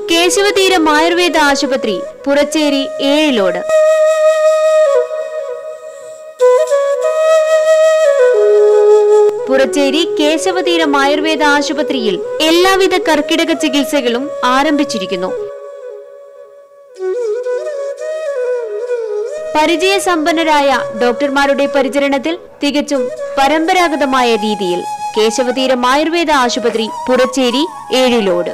കേശവതീരം ആയുർവേദ ആശുപത്രി പുറച്ചേരി ഏഴിലോട് പുറച്ചേരി കേശവതീരം ആയുർവേദ ആശുപത്രിയിൽ എല്ലാവിധ കർക്കിടക ചികിത്സകളും ആരംഭിച്ചിരിക്കുന്നു പരിചയസമ്പന്നരായ ഡോക്ടർമാരുടെ പരിചരണത്തിൽ തികച്ചും പരമ്പരാഗതമായ രീതിയിൽ കേശവതീരം ആയുർവേദ ആശുപത്രി പുറച്ചേരി ഏഴിലോട്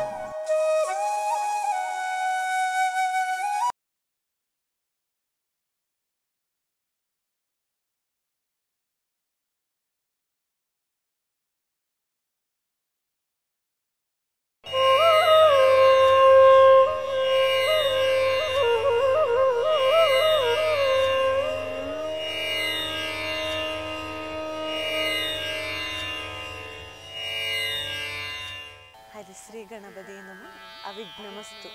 ഹരിശ്രീ ഗണപതി നമ അവിഘ്നമസ്തു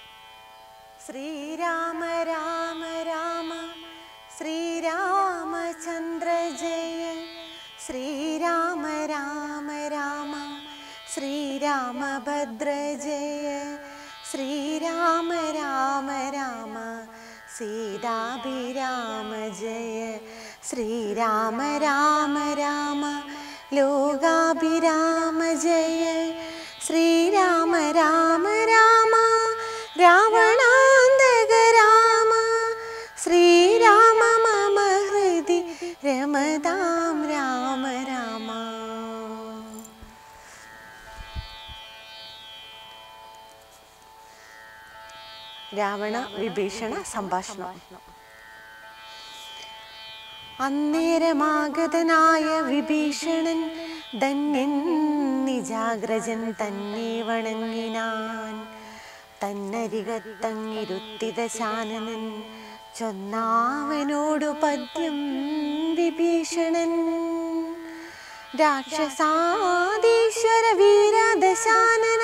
ശ്രീരാമ രാമ രാമ ശ്രീരാമചന്ദ്ര ജയ ശ്രീരാമ രാമ രാമ ശ്രീരാമഭദ്ര ജയ ശ്രീരാമ രാമ രാമ സീതാഭിരാമ ജയ ശ്രീരാമ രാമ രാമ ലോകാഭിരാമ ജയ ശ്രീരാമ രാമ രാമ രാവണാന്തക രാമ ശ്രീരാമ മമ ഹൃദി രമതാം രാമ രാമ രാവണ വിഭീഷണ സംഭാഷണം അന്നേരമാഗതനായ വിഭീഷണൻ ധന്യൻ നിജാഗ്രജൻ തന്നെ വണങ്ങിനാൻ തന്നരികത്തങ്ങിരുത്തിത ശാനനൻ ചൊന്നാവനോടു പദ്യം വിഭീഷണൻ രാക്ഷസാദീശ്വര വീരദശാനന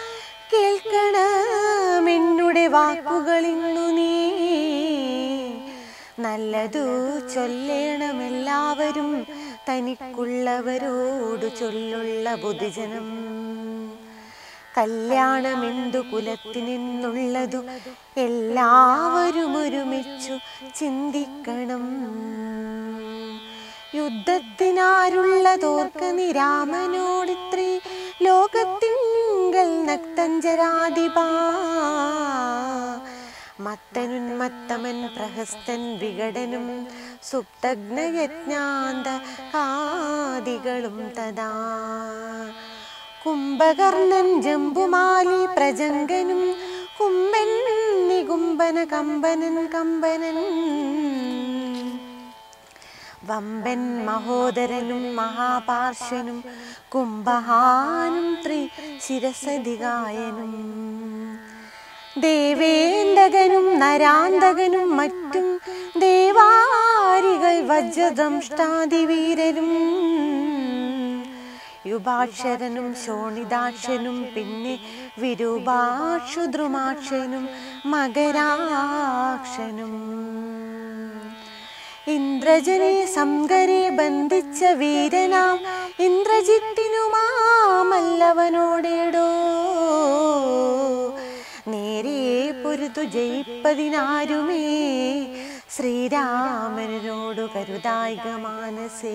കേൾക്കണമെന്നുടെ വാക്കുകളിന്നു നീ നല്ലതു ചൊല്ലേണമെല്ലാവരും തനിക്കുള്ളവരോട് ചൊല്ലുള്ള പൊതുജനം കല്യാണമെന്തു കുലത്തിനെന്നുള്ളതു എല്ലാവരും ഒരുമിച്ചു ചിന്തിക്കണം യുദ്ധത്തിനാരുള്ളതോർക്ക നിരാമനോടിത്രീ ലോകത്തിങ്കൽ നക്തഞ്ചരാധിപാ മത്തനുന്മത്തമൻ പ്രഹസ്തൻ വികടനും സുപ്തജ്ഞയജ്ഞാന്ത കാദികളും തഥാ കുംഭകർണൻ ജംബുമാലി പ്രജങ്കനും കുംഭൻ നികുംബന കമ്പനൻ കമ്പനൻ വമ്പൻ മഹോദരനും മഹാപാർശ്വനും കുംഭഹാനും ത്രി ശിരസധികായനും ദേവേന്തകനും നരാന്തകനും മറ്റും ദേവാരികൾ വജ്രദംഷ്ടാതിവീരരും യുഭാക്ഷരനും ശോണിതാക്ഷനും പിന്നെ വിരൂപാക്ഷു ദ്രുമാക്ഷനും മകരാക്ഷനും ഇന്ദ്രജനെ സംഗരെ ബന്ധിച്ച വീരനാം ഇന്ദ്രജിത്തിനുമാമല്ലവനോടേടോ നേരെ പൊരുതു ജയിപ്പതിനാരുമേ ശ്രീരാമനോടു കരുതായിക മാനസേ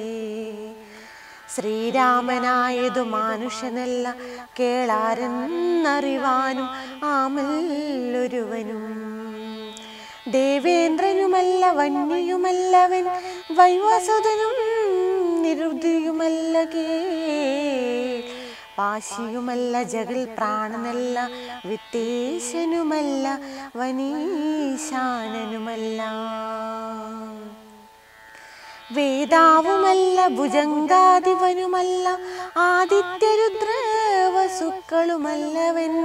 ശ്രീരാമനായതു മാനുഷനല്ല കേളാരെന്നറിവാനും ആമല്ലൊരുവനും ദേവേന്ദ്രനുമല്ല വന്യയുമല്ലവൻ വൈവസുതനും നിരുദ്ധിയുമല്ല കേ പാശിയുമല്ല ജഗൽ പ്രാണനല്ല വിത്തേശനുമല്ല വനീശാനനുമല്ല വേദാവുമല്ല ഭുജങ്കാധിപനുമല്ല ആദിത്യരുദ്രവസുക്കളുമല്ലവൻ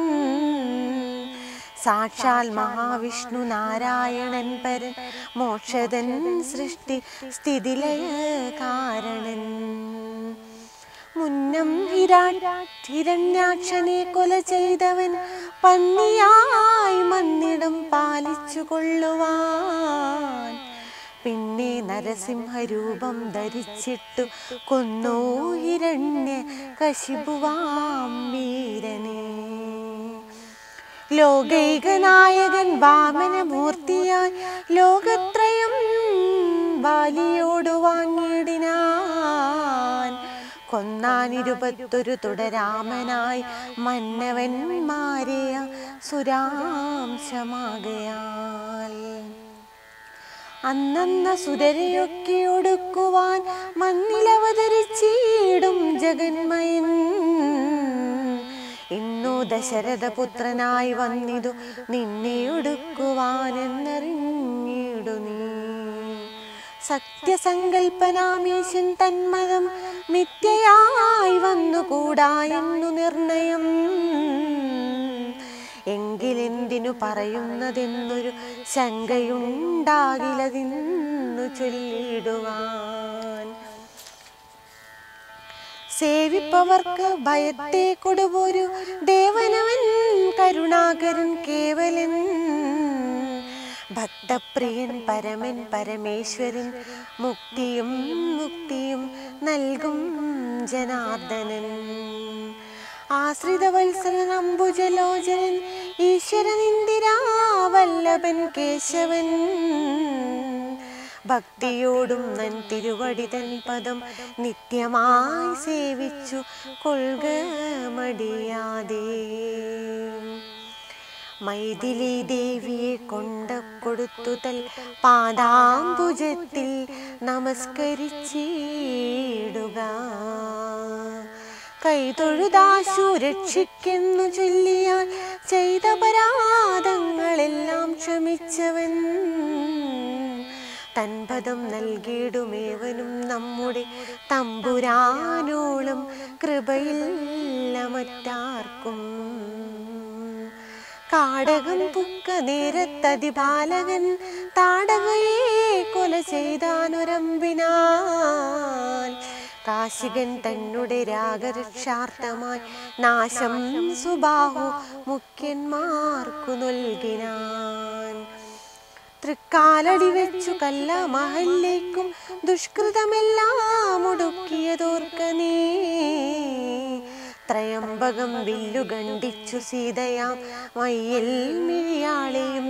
സാക്ഷാൽ മഹാവിഷ്ണു നാരായണൻ പരൻ മോക്ഷതൻ സൃഷ്ടി സ്ഥിതിലയ കാരണൻ മുന്നം ഹിരാ ഹിരണ്യാക്ഷനെ കൊല ചെയ്തവൻ പന്നിയായി മന്നിടം പാലിച്ചു കൊള്ളുവാൻ പിന്നെ നരസിംഹരൂപം ധരിച്ചിട്ടു കൊന്നു ഹിരണ്യ കശിപുവാം വീരനെ ലോകൈക നായകൻ വാമനമൂർത്തിയായി ലോകത്രയം ബാലിയോട് വാങ്ങിയിടിനാൻ കൊന്നാനിരുപത്തൊരു തുടരാമനായി മന്നവന്മാരെയ സുരാംശമാകയാൽ അന്നന്ന സുരരെയൊക്കെ ഒടുക്കുവാൻ മണ്ണിലവതരിച്ചിടും ജഗന്മയൻ ഇന്നു ദശരഥപുത്രനായി വന്നിതു നിന്നെ ഒടുക്കുവാനെന്നറിഞ്ഞിടു നീ സത്യസങ്കൽപ്പനാമീശൻ തന്മതം മിഥ്യയായി വന്നുകൂടാ എന്നു നിർണയം എങ്കിലെന്തിനു പറയുന്നതെന്നൊരു ശങ്കയുണ്ടാകിലതിന്നു ചൊല്ലിടുവാൻ സേവിപ്പവർക്ക് ഭയത്തെ കൊടുപോരു ദേവനവൻ കരുണാകരൻ കേവലൻ ഭക്തപ്രിയൻ പരമൻ പരമേശ്വരൻ മുക്തിയും മുക്തിയും നൽകും ജനാർദ്ദനൻ ആശ്രിതവത്സരൻ അംബുജലോചനൻ ഈശ്വരനിന്ദിരാവല്ലഭൻ കേശവൻ ഭക്തിയോടും നൻ തിരുവടി തൻ പദം നിത്യമായി സേവിച്ചു കൊൾക മടിയാതെ മൈഥിലി ദേവിയെ കൊണ്ട കൊടുത്തു തൽ പാദാംബുജത്തിൽ നമസ്കരിച്ചിടുക കൈതൊഴുതാശു രക്ഷിക്കുന്നു ചൊല്ലിയാൽ ചെയ്ത പരാധങ്ങളെല്ലാം ക്ഷമിച്ചവൻ തൻപദം നൽകിയിടുമേവനും നമ്മുടെ തമ്പുരാനോളം കൃപയില്ല മറ്റാർക്കും കാടകം പുക്ക നേരത്തതിപാലകൻ താടകയെ കൊല ചെയ്താനൊരമ്പിനാൽ കാശികൻ തന്നുടെ രാഗരക്ഷാർത്ഥമായി നാശം സുബാഹു മുഖ്യന്മാർക്കു നൽകിനാൻ തൃക്കാലടി വെച്ചു കല്ല മഹല്ലേക്കും ദുഷ്കൃതമെല്ലാം ഒടുക്കിയതോർക്ക നീ ത്രയംബകം വില്ലു ഗണ്ഡിച്ചു സീതയാം മയ്യൽ മിഴിയാളെയും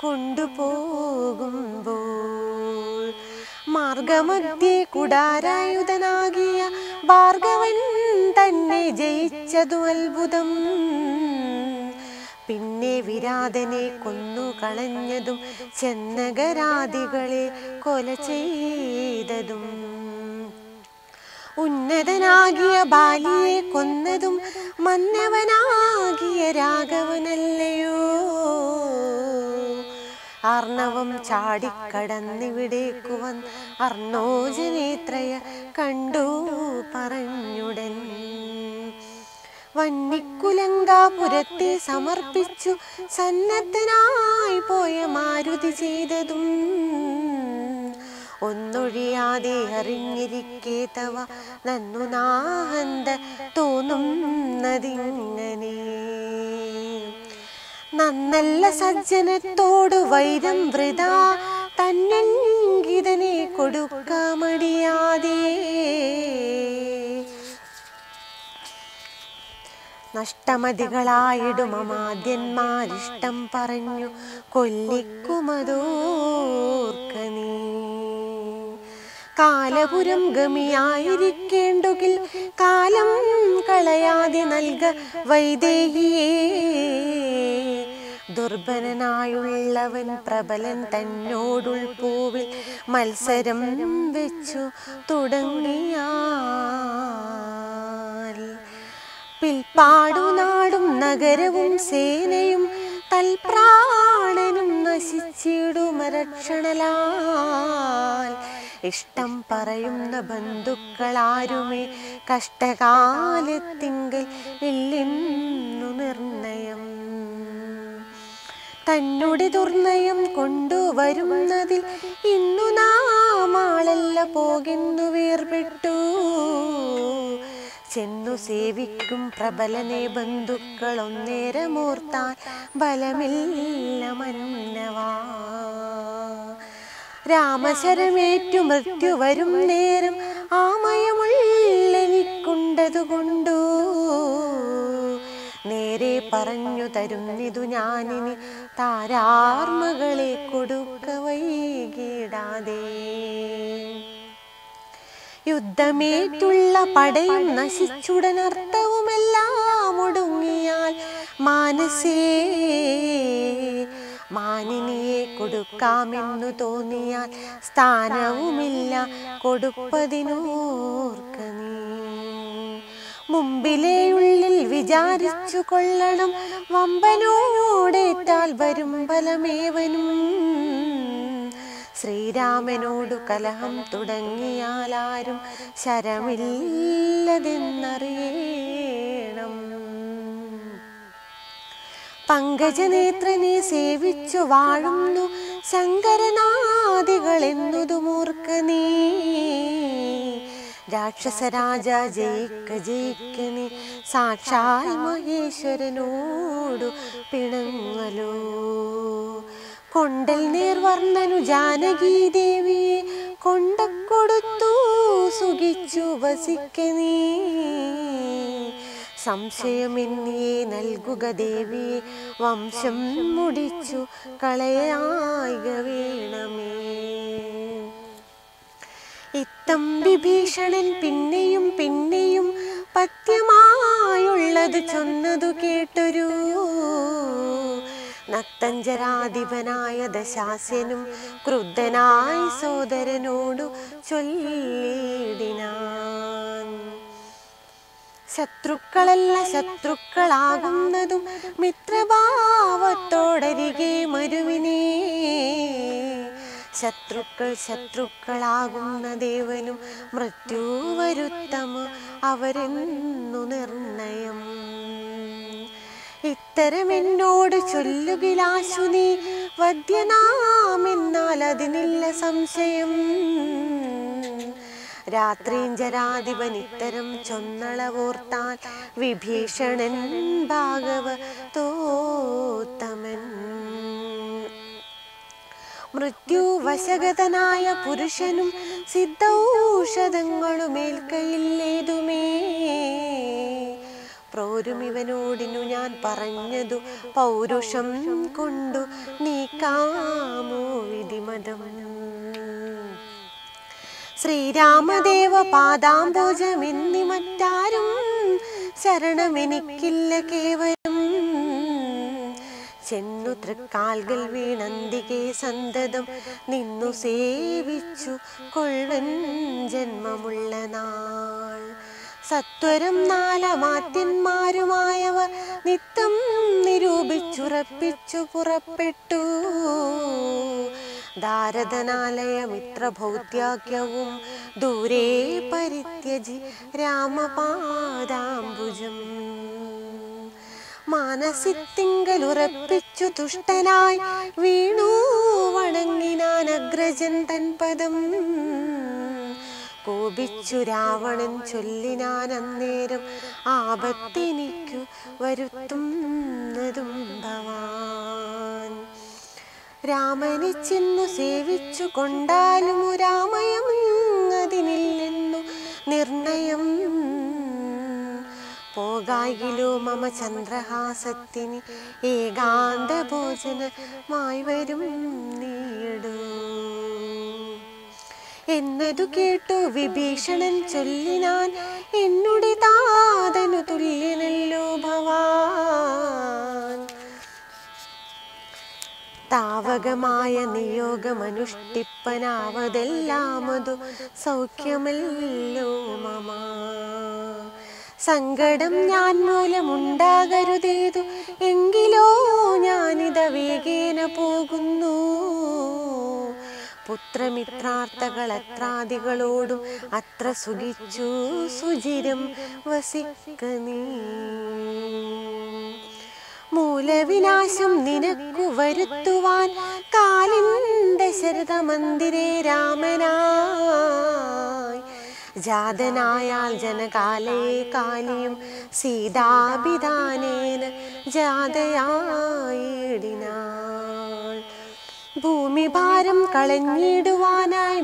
കൊണ്ടുപോകുമ്പോൾ മാർഗമധ്യേ കുടാരായുധനാകിയ ഭാർഗവൻ തന്നെ ജയിച്ചതു അത്ഭുതം പിന്നെ വിരാതനെ കൊന്നു കളഞ്ഞതും ചെന്നകരാദികളെ കൊല ചെയ്തതും ഉന്നതനാകിയ ബാലിയെ കൊന്നതും മന്നവനാകിയ രാഘവനല്ലയോ ആർണവം ചാടിക്കടന്നിവിടേക്കു വന്ന് അർണോജനേത്രയ കണ്ടു പറഞ്ഞുടൻ വന്നിക്കുലങ്കാപുരത്തെ സമർപ്പിച്ചു സന്നദ്ധനായി പോയ മാരുതി ചെയ്തതും ഒന്നൊഴിയാതെ അറിഞ്ഞിരിക്കേ തവ നന്നു നാഹന്ത തോന്നുന്നതിങ്ങനെ നന്നല്ല സജ്ജനത്തോടു വൈരം വൃത തന്നിങ്കിതനെ കൊടുക്കാമടിയാതെ നഷ്ടമതികളായിടുമമാദ്യന്മാരിഷ്ടം പറഞ്ഞു കൊല്ലിക്കുമതോർക്ക നീ കാലപുരം ഗമിയായിരിക്കേണ്ടുകിൽ കാലം കളയാതെ നൽക വൈദേഹിയേ ദുർബലനായുള്ളവൻ പ്രബലൻ തന്നോടുൾപൂവിൽ മത്സരം വെച്ചു തുടങ്ങിയാൽ പിൽപ്പാടു നാടും നഗരവും സേനയും തൽപ്രാണനും നശിച്ചിടുമരക്ഷണലാൽ ഇഷ്ടം പറയുന്ന ബന്ധുക്കളാരുമേ കഷ്ടകാലത്തിങ്കൽ ഇല്ലെന്നു നിർണയം തന്നുടെ ദുർനയം കൊണ്ടുവരുന്നതിൽ ഇന്നു നാമാളല്ല പോകുന്നു വേർപെട്ടു ചെന്നു സേവിക്കും പ്രബലനെ ബന്ധുക്കൾ ഒന്നേരമോർത്താൻ ബലമില്ല മന്നവാ രാമശരമേറ്റു മൃത്യു വരും നേരം ആമയമുള്ളെനിക്കുണ്ടതുകൊണ്ടു നേരെ പറഞ്ഞു തരുന്നിതു ഞാനിനി താരാർമകളെ കൊടുക്ക വൈകിടാതെ യുദ്ധമേറ്റുള്ള പടയും നശിച്ചുടനർത്ഥവുമെല്ലാം ഒടുങ്ങിയാൽ മാനസേ മാനിനിയെ കൊടുക്കാമെന്നു തോന്നിയാൽ സ്ഥാനവുമില്ല കൊടുപ്പതിനോർക്ക നീ മുമ്പിലെ ഉള്ളിൽ വിചാരിച്ചു കൊള്ളണം വമ്പനോടേറ്റാൽ വരും ബലമേവനും ശ്രീരാമനോടു കലഹം തുടങ്ങിയാലാരും ശരമില്ലതെന്നറിയണം പങ്കജനേത്രനെ സേവിച്ചു വാഴുന്നു ശങ്കരനാദികൾ എന്നതു മൂർക്ക നീ രാക്ഷസരാജ ജയിക്ക ജയിക്ക നീ സാക്ഷാൽ മഹേശ്വരനോടു പിണങ്ങലോ കൊണ്ടൽ നേർവർണ്ണനു ജാനകി ദേവിയെ കൊണ്ടക്കൊടുത്തു സുഖിച്ചു വസിക്ക നീ സംശയമെന്നിയെ നൽകുക ദേവിയെ വംശം മുടിച്ചു കളയായിക വേണമേ ഇത്തം വിഭീഷണൻ പിന്നെയും പിന്നെയും പത്യമായുള്ളത് ചൊന്നതു കേട്ടൊരു നക്തഞ്ചരാധിപനായ ദശാസ്യനും ക്രുദ്ധനായി സോദരനോടു ചൊല്ലിടിനാൻ ശത്രുക്കളല്ല ശത്രുക്കളാകുന്നതും മിത്രഭാവത്തോടരികെ മരുവിനെ ശത്രുക്കൾ ശത്രുക്കളാകുന്ന ദേവനും മൃത്യു വരുത്തമ അവരെന്നു നിർണയം ഇത്തരം എന്നോട് ചൊല്ലുകിലാശു നീ വദ്യനാമെന്നാൽ അതിനില്ല സംശയം രാത്രീഞ്ചരാധിപൻ ഇത്തരം ചൊന്നളവോർത്താൻ വിഭീഷണൻ ഭാഗവ തോത്തമൻ മൃത്യുവശഗതനായ പുരുഷനും സിദ്ധൌഷധങ്ങളുമേൽക്കയില്ലേതുമേ പ്രോരുമിവനോടിനു ഞാൻ പറഞ്ഞതു പൗരുഷം കൊണ്ടു നീക്കാമോ വിധിമതം ശ്രീരാമദേവ പാദാംബോജമെന്നി മറ്റാരും ശരണമെനിക്കില്ല കേവലം ചെന്നു തൃക്കാൽകൾ വീണന്തികെ സന്തതം നിന്നു സേവിച്ചു കൊള്ളൻ ജന്മമുള്ള നാൾ സത്വരം നാലമാത്യന്മാരുമായവർ നിത്തം നിരൂപിച്ചുറപ്പിച്ചു പുറപ്പെട്ടു ദാരദനാലയ മിത്രഭൗത്യാഖ്യവും ദൂരെ പരിത്യജി രാമപാദാംബുജം മാനസിത്തിങ്കലുറപ്പിച്ചു തുഷ്ടനായി വീണു വണങ്ങിനാൻ അഗ്രജൻ തൻ പദം കോപിച്ചു രാവണൻ ചൊല്ലിനാൻ അന്നേരം ആപത്തെനിക്കു വരുത്തുന്നതും ഭവാൻ രാമനെ ചെന്നു സേവിച്ചു കൊണ്ടാലും രാമയം അതിനില്ലെന്നു നിർണയം പോകായിലോ മമ ചന്ദ്രഹാസത്തിന് ഏകാന്ത ഭോജനമായി വരും നീടൂ എന്നതു കേട്ടു വിഭീഷണൻ ചൊല്ലിനാൻ എന്നുടെ താതനു തുല്യനല്ലോ ഭവാൻ താവകമായ നിയോഗമനുഷ്ഠിപ്പനാവതെല്ലാമതു സൗഖ്യമല്ലോ മമ സങ്കടം ഞാൻ മൂലമുണ്ടാകരുതേതു എങ്കിലോ ഞാനിത വേഗേന പോകുന്നു പുത്രമിത്രാർത്ഥകൾ അത്രാദികളോടും അത്ര സുഖിച്ചു സുചിരം വസിക്ക നീ മൂലവിനാശം നിനക്കു വരുത്തുവാൻ കാലിന്റെ ശരത മന്ദിരേ രാമനായി ജാതനായാൽ ജനകാലേ കാലിയും സീതാഭിധാനേന ജാതയായിടിനാൾ ഭൂമിഭാരം കളഞ്ഞിടുവാനായി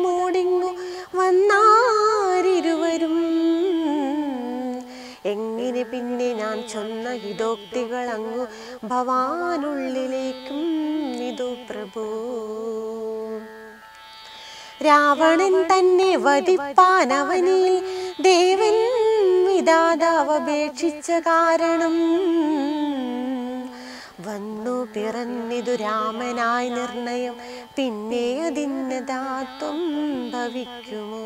മുതിർന്നാമോദമോടിങ്ങു വന്നാരിരുവരും എങ്ങനെ അങ്ങനെ പിന്നെ ഞാൻ ചൊന്ന ഹിതോക്തികൾ അങ്ങു ഭവാനുള്ളിലേക്കും ഇതു പ്രഭു രാവണൻ തന്നെ വധിപ്പാൻ അവനിൽ ദേവൻ വിധാതാവപേക്ഷിച്ച കാരണം വന്നു പിറന്നിതു രാമനായി നിർണയം പിന്നെ അതിന്നതാത്വം ഭവിക്കുമോ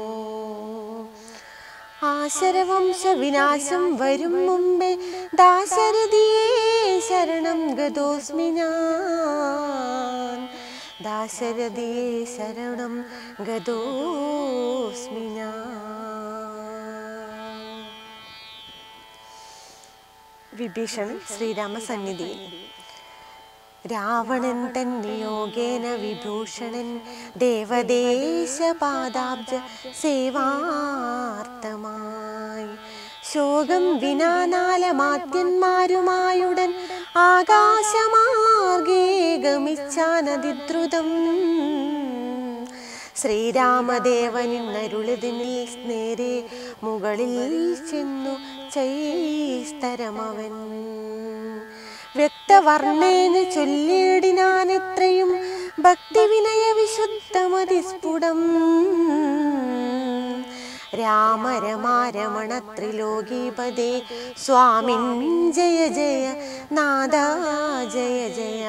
ആശരവംശ വിനാശം വരും മുമ്പേ ദാശരഥിയേ ശരണം ഗതോസ്മി ഞാൻ ദാശരഥിയേ ശരണം ഗതോസ്മി ഞാൻ വിഭീഷണൻ ശ്രീരാമസന്നിധിയിൽ രാവണൻ തന്നെ യോഗേന വിഭൂഷണൻ ദേവദേശപാദാബ്ജ സേവാർത്ഥമായി ശോകം വിനാനാലമാത്യന്മാരുമായുടൻ ആകാശമാർഗേ ഗമിച്ചാനതിദ്രുതം ശ്രീരാമദേവനിന്നരുളിതിനിൽ നേരെ മുകളിൽ ചെന്നു ചൈസ്തരമവൻ വ്യക്തവർണ്ണേന് ചൊല്ലിയിടിനാൻ എത്രയും ഭക്തിവിനയ വിശുദ്ധമതിസ്ഫുടം രാമ രമാ രമണ ത്രിലോകീപദേ സ്വാമിൻ ജയ ജയ നാദ ജയ ജയ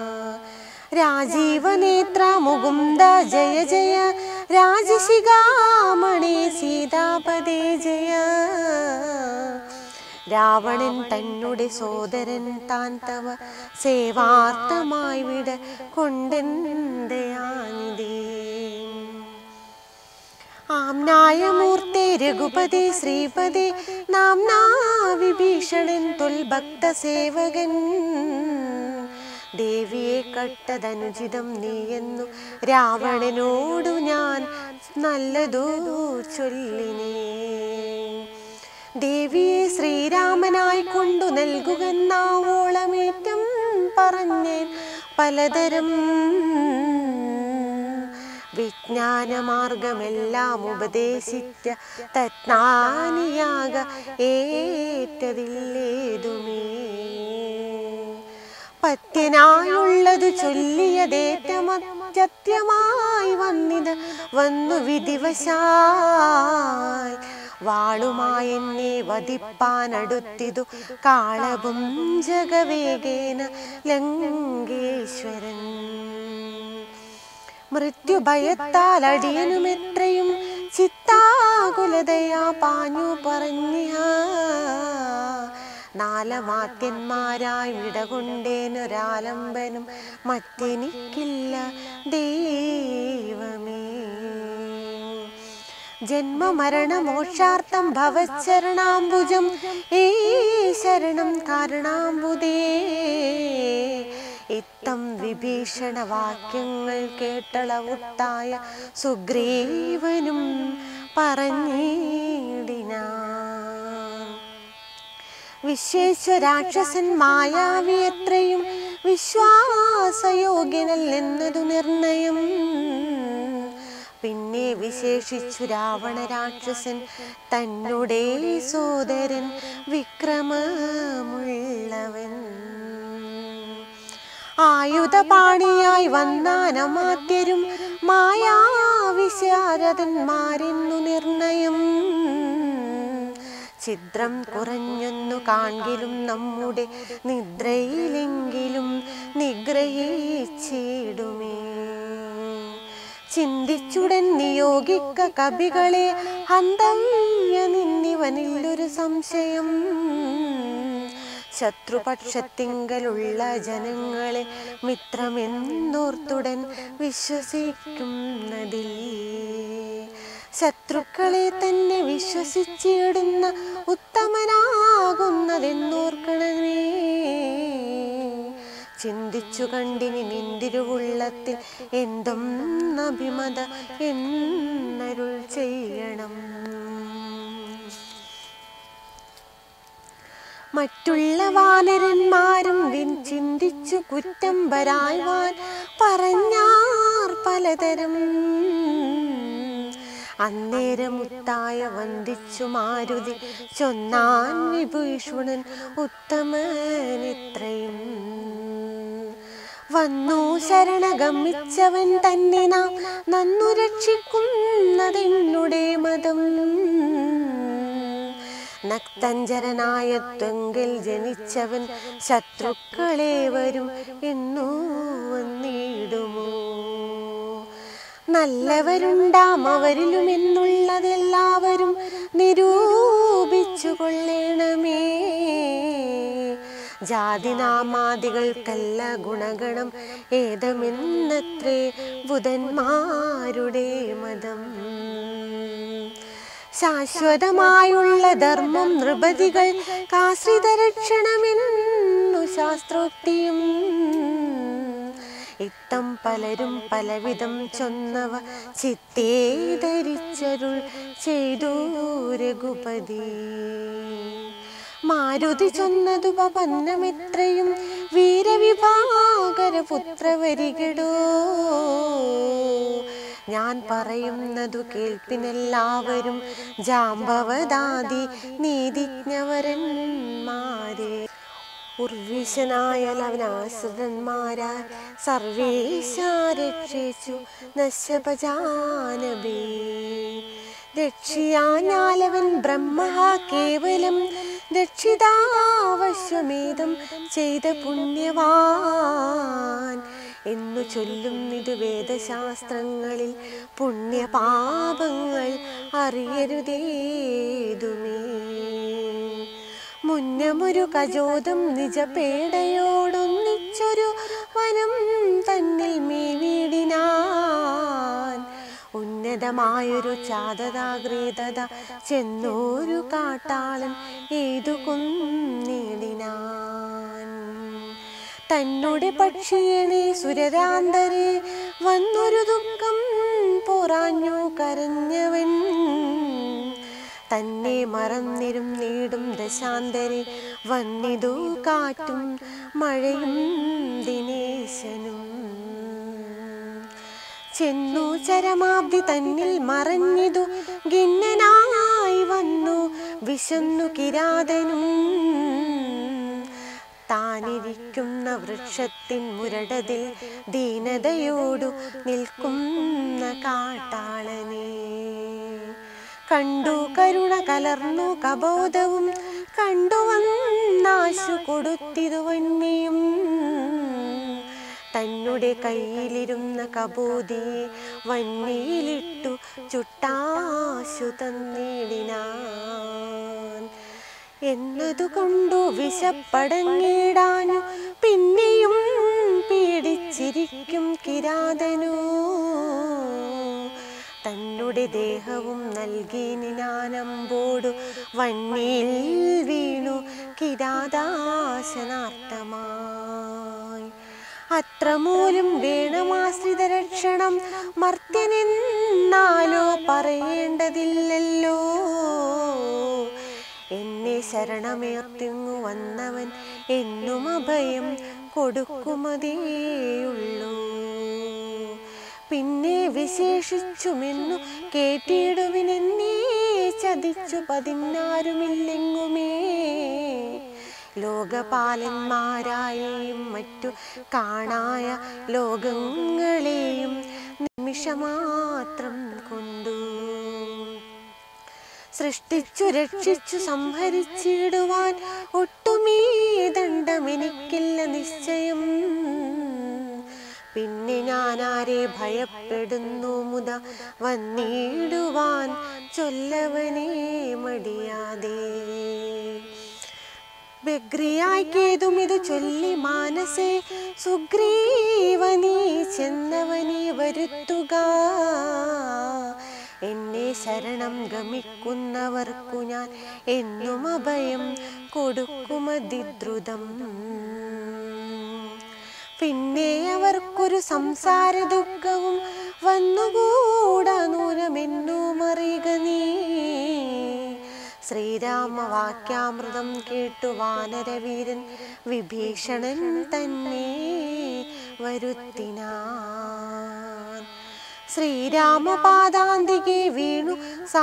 രാജീവനേത്ര മുകുന്ദ ജയ ജയ രാജശിഖാമണി സീതാപദേ ജയ രാവണൻ തന്നുടെ സോദരൻ താൻ തവ സേവാർത്ഥമായി വിട കൊണ്ടെന്തയാനിതേ ആംനായമൂർത്തെ രഘുപതി ശ്രീപതി നാംനാ വിഭീഷണൻ തുൽഭക്ത സേവകൻ ദേവിയെ കട്ടതനുചിതം നീയെന്നു രാവണനോടു ഞാൻ നല്ലതോ ചൊല്ലിനേ ദേവിയെ ശ്രീരാമനായി കൊണ്ടു നൽകുകെന്നാവോളമേറ്റം പറഞ്ഞേൻ പലതരം വിജ്ഞാനമാർഗമെല്ലാം ഉപദേശിച്ച തജ്ഞാനിയാക ഏറ്റതില്ലേതുമേ പത്യനായുള്ളതു ചൊല്ലിയതേറ്റമത്യമായി വന്നിത് വന്നു വിധിവശാൽ വാളുമായി എന്നെ വധിപ്പാനടുത്തിതു കാളവും ജഗവേഗേന ലങ്കേശ്വരൻ മൃത്യുഭയത്താൽ അടിയനും എത്രയും ചിത്താകുലതയാ പാഞ്ഞു പറഞ്ഞ നാലമാത്യന്മാരായി വിടകൊണ്ടേനൊരാലംബനും മറ്റെനിക്കില്ല ദൈവമേ ജന്മമരണമോക്ഷാർത്ഥം ഭവച്ചരണാംബുജം ഏ ശരണം കാരണാംബുദേ ഇത്തം വിഭീഷണ വാക്യങ്ങൾ കേട്ടളവുട്ടായ സുഗ്രീവനും പറഞ്ഞിടിനാൻ വിശേഷരാക്ഷസൻ മായാവി എത്രയും വിശ്വാസയോഗ്യനല്ലെന്നതു നിർണയം പിന്നെ വിശേഷിച്ചു രാവണ രാക്ഷസൻ തന്നുടെ സോദരൻ വിക്രമമുള്ളവൻ ആയുധപാണിയായി വന്നാനമാത്യരും മായാവിശാരദന്മാരെന്നു നിർണയം ഛിദ്രം കുറഞ്ഞൊന്നു കാൺകിലും നമ്മുടെ നിദ്രയിലെങ്കിലും നിഗ്രഹിച്ചിടുമേ ചിന്തിച്ചുടൻ നിയോഗിക്ക കവികളെ ഹന്തവ്യ നിന്നിവനില്ലൊരു സംശയം ശത്രുപക്ഷത്തിങ്കലുള്ള ജനങ്ങളെ മിത്രമെന്നോർത്തുടൻ വിശ്വസിക്കുന്നതിൽ ശത്രുക്കളെ തന്നെ വിശ്വസിച്ചിടുന്ന ഉത്തമനാകുന്നതെന്നോർക്കണമേ ചിന്തിച്ചു കണ്ടിനി നിന്തിരുവുള്ളത്തിൽ എന്തും അഭിമത എന്നരുൾ ചെയ്യണം മറ്റുള്ള വാനരന്മാരും വിൻ ചിന്തിച്ചു കുറ്റം വരായ്വാൻ പറഞ്ഞാർ പലതരം അന്നേരമുത്തായ വന്ദിച്ചു മാരുതി ചൊന്നാൻ വിഭീഷണൻ ഉത്തമനെത്രയും വന്നു ശരണഗമിച്ചവൻ തന്നെ നാം നന്നു രക്ഷിക്കുന്നതെന്നുടെ മതം നക്തഞ്ചരനായ ത്വങ്കിൽ ജനിച്ചവൻ ശത്രുക്കളെ വരും എന്നു വന്നിടുമോ നല്ലവരുണ്ടാം അവരിലും എന്നുള്ളതെല്ലാവരും നിരൂപിച്ചു കൊള്ളണമേ ജാതിനാമാദികൾക്കല്ല ഗുണഗണം ഏതമെന്നത്രേ ബുധന്മാരുടെ മതം ശാശ്വതമായുള്ള ധർമ്മം നൃപതികൾ കാശ്രിത രക്ഷണമെന്നു ശാസ്ത്രോക്തിയും ഇത്തം പലരും പലവിധം ചൊന്നവ ചിത്തേ ധരിച്ചരുൾ ചെയ്തു രഘുപതി മാരുതി ചൊന്നതു പന്നമിത്രയും വീരവിഭാകര പുത്രവരികടോ ഞാൻ പറയുന്നതു കേൾപ്പിനെല്ലാവരും ജാമ്പവദാദി നീതിജ്ഞവരന്മാരെ ഉർവിശനായ ലവനാശ്രിതന്മാരാ സർവേശ രക്ഷിച്ചു നശപജാനബേ രക്ഷിയാഞ്ഞാലവൻ ബ്രഹ്മ കേവലം രക്ഷിതാവശ്വമേതം ചെയ്ത പുണ്യവാൻ എന്നു ചൊല്ലുന്നിത് വേദശാസ്ത്രങ്ങളിൽ പുണ്യപാപങ്ങൾ അറിയരുതേതുമേ മുന്നമൊരു കജോദം നിജപേടയോടൊന്നിച്ചൊരു വനം തന്നിൽ മേവീടിനാൻ ഉന്നതമായൊരു ചാതതാഗ്രേതത ചെന്നോരു കാട്ടാളൻ ഏതു കൊന്നിടിനാൻ തന്നോടെ പക്ഷിയണേ സുരരാന്തരെ വന്നൊരു ദുഃഖം പോറാഞ്ഞു കരഞ്ഞവൻ തന്നെ മറന്നിരും നീടും ദശാന്തരെ വന്നിതു കാറ്റും മഴയും ദിനേശനും ചെന്നു ചരമാബ്ദി തന്നിൽ മറഞ്ഞിതു ഗിന്നനായി വന്നു വിശന്നു കിരാതനും താനിരിക്കുന്ന വൃക്ഷത്തിൻ മുരടതിൽ ദീനതയോടു നിൽക്കുന്ന കാട്ടാളനെ കണ്ടു കരുണ കലർന്നു കബോധവും കണ്ടു വന്നാശു കൊടുത്തിതു വന്യയും തന്നെ കയ്യിലിരുന്ന കബോധിയെ വന്നിയിലിട്ടു ചുട്ടാശു തന്നിടിനാൻ എന്നതു കൊണ്ടു വിശപ്പടങ്ങിടാനു പിന്നെയും പീഡിച്ചിരിക്കും കിരാതനു തന്നെ ദേഹവും നൽകി നിനാനമ്പോടു വന്നിയിൽ വീണു കിരാതാശനാർത്ഥമായി അത്രമൂലം വേണമാശ്രിത രക്ഷണം മർത്യനെന്നാലോ പറയേണ്ടതില്ലല്ലോ എന്നെ ശരണമേർത്തിങ്ങു വന്നവൻ എന്നും അഭയം കൊടുക്കുമതേയുള്ളൂ പിന്നെ വിശേഷിച്ചുമെന്നു കേട്ടിടുവിനെന്നേ ചതിച്ചു പതിനാരുമില്ലെങ്ങുമേ ലോകപാലന്മാരായെയും മറ്റു കാണായ ലോകങ്ങളെയും നിമിഷമാത്രം കൊണ്ടു സൃഷ്ടിച്ചു രക്ഷിച്ചു സംഹരിച്ചിടുവാൻ ഒട്ടുമീ ദണ്ഡമെനിക്കില്ല നിശ്ചയം പിന്നെ ഞാൻ ആരെ ഭയപ്പെടുന്നു മുത വന്നിടുവാൻ ചൊല്ലവനേ മടിയാതെ ബഗ്രിയായിക്കേതും ഇത് ചൊല്ലി മാനസേ സുഗ്രീവനീ ചെന്നവനെ വരുത്തുക എന്നെ ശരണം ഗമിക്കുന്നവർക്കു ഞാൻ എന്നും അഭയം കൊടുക്കുമതിദ്രുതം പിന്നെ അവർക്കൊരു സംസാര ദുഃഖവും വന്നുകൂടാ നൂരമെന്നും അറിയുക നീ ശ്രീരാമവാക്യാമൃതം കേട്ടു വാനരവീരൻ വിഭീഷണൻ തന്നെ വരുത്തിനാൻ ശ്രീരാമപാദാന്തികെ വീണു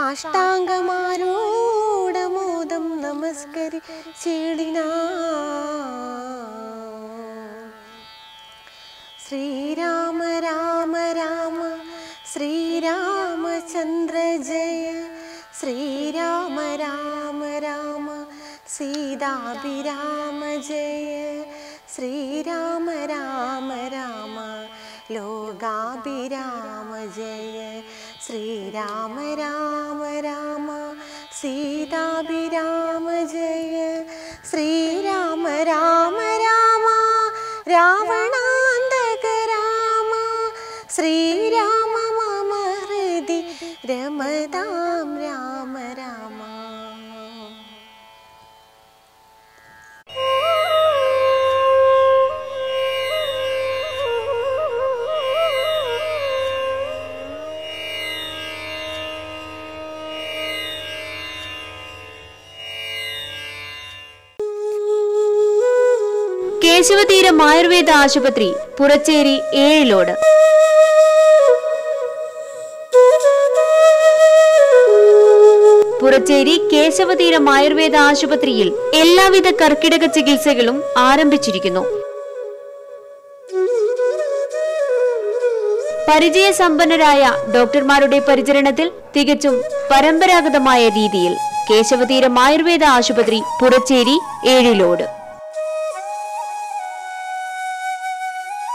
സാഷ്ടാംഗമാരൂഢമോദം നമസ്കരി ചീടിനാ ശ്രീരാമ രാമ രാമ ശ്രീരാമചന്ദ്ര ജയ ശ്രീരാമ രാമ രാമ സീതാഭിരാമ ജയ ശ്രീരാമ രാമ രാമ ലോകാഭിരാമ ജയ ശ്രീരാമ രാമ രാമ സീതാഭിരാമ ജയ ശ്രീരാമ രാമ രാമ രാവണാന്തക രാമ ശ്രീരാമ മമ ഹൃദി രമതാം രാമ രാമ കേശവതീരം ആയുർവേദ ആശുപത്രി പുറച്ചേരി ഏഴിലോട് പുറച്ചേരി കേശവതീരം ആയുർവേദ ആശുപത്രിയിൽ എല്ലാവിധ കർക്കിടക ചികിത്സകളും ആരംഭിച്ചിരിക്കുന്നു പരിചയസമ്പന്നരായ ഡോക്ടർമാരുടെ പരിചരണത്തിൽ തികച്ചും പരമ്പരാഗതമായ രീതിയിൽ കേശവതീരം ആയുർവേദ ആശുപത്രി പുറച്ചേരി ഏഴിലോട്